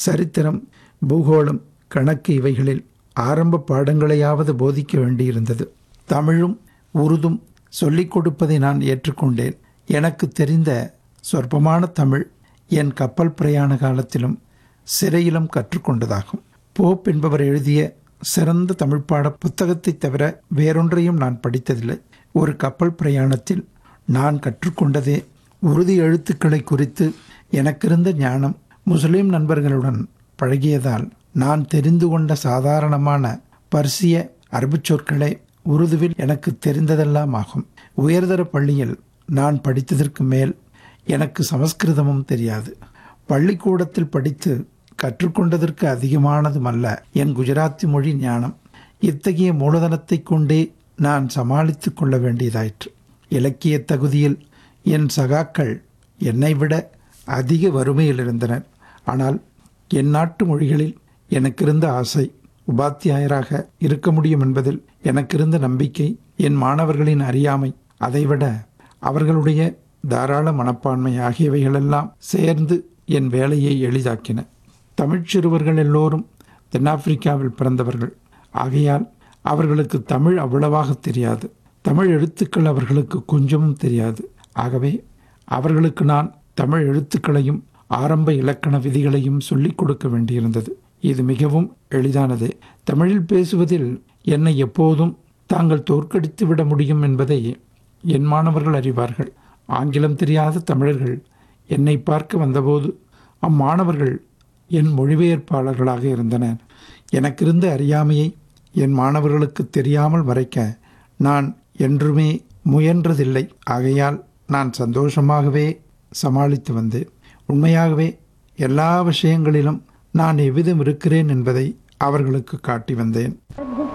சரித்திரம் பூகோளம் கணக்கு இவைகளில் ஆரம்ப பாடங்களையாவது போதிக்க வேண்டியிருந்தது தமிழும் உருதும் சொல்லிக் கொடுப்பதை நான் ஏற்றுக்கொண்டேன் எனக்கு தெரிந்த சொற்பமான தமிழ் என் கப்பல் பிரயாண காலத்திலும் சிறையிலும் கற்றுக்கொண்டதாகும் போப் என்பவர் எழுதிய சிறந்த தமிழ் பாட புத்தகத்தை தவிர வேறொன்றையும் நான் படித்ததில்லை ஒரு கப்பல் பிரயாணத்தில் நான் கற்றுக்கொண்டதே உறுதி எழுத்துக்களை குறித்து எனக்கிருந்த ஞானம் முஸ்லிம் நண்பர்களுடன் பழகியதால் நான் தெரிந்து கொண்ட சாதாரணமான பர்சிய அரபுச் சொற்களே உருதுவில் எனக்கு தெரிந்ததெல்லாம் ஆகும் உயர்தர பள்ளியில் நான் படித்ததற்கு மேல் எனக்கு சமஸ்கிருதமும் தெரியாது பள்ளிக்கூடத்தில் படித்து கற்றுக்கொண்டதற்கு அதிகமானதும் அல்ல என் குஜராத்தி மொழி ஞானம் இத்தகைய மூலதனத்தை கொண்டே நான் சமாளித்து கொள்ள வேண்டியதாயிற்று இலக்கிய தகுதியில் என் சகாக்கள் என்னை விட அதிக வறுமையில் இருந்தனர் ஆனால் என் நாட்டு மொழிகளில் எனக்கிருந்த ஆசை உபாத்தியாயராக இருக்க முடியும் என்பதில் எனக்கிருந்த நம்பிக்கை என் மாணவர்களின் அறியாமை அதைவிட அவர்களுடைய தாராள மனப்பான்மை ஆகியவைகளெல்லாம் சேர்ந்து என் வேலையை எளிதாக்கின தமிழ்ச் சிறுவர்கள் எல்லோரும் தென்னாப்பிரிக்காவில் பிறந்தவர்கள் ஆகையால் அவர்களுக்கு தமிழ் அவ்வளவாக தெரியாது தமிழ் எழுத்துக்கள் அவர்களுக்கு கொஞ்சமும் தெரியாது ஆகவே அவர்களுக்கு நான் தமிழ் எழுத்துக்களையும் ஆரம்ப இலக்கண விதிகளையும் சொல்லிக் கொடுக்க வேண்டியிருந்தது இது மிகவும் எளிதானதே தமிழில் பேசுவதில் என்னை எப்போதும் தாங்கள் தோற்கடித்து விட முடியும் என்பதை என் மாணவர்கள் அறிவார்கள் ஆங்கிலம் தெரியாத தமிழர்கள் என்னை பார்க்க வந்தபோது அம்மாணவர்கள் என் மொழிபெயர்ப்பாளர்களாக இருந்தனர் எனக்கிருந்த அறியாமையை என் மாணவர்களுக்கு தெரியாமல் மறைக்க நான் என்றுமே முயன்றதில்லை ஆகையால் நான் சந்தோஷமாகவே சமாளித்து வந்தேன் உண்மையாகவே எல்லா விஷயங்களிலும் நான் எவ்விதம் இருக்கிறேன் என்பதை அவர்களுக்கு காட்டி வந்தேன்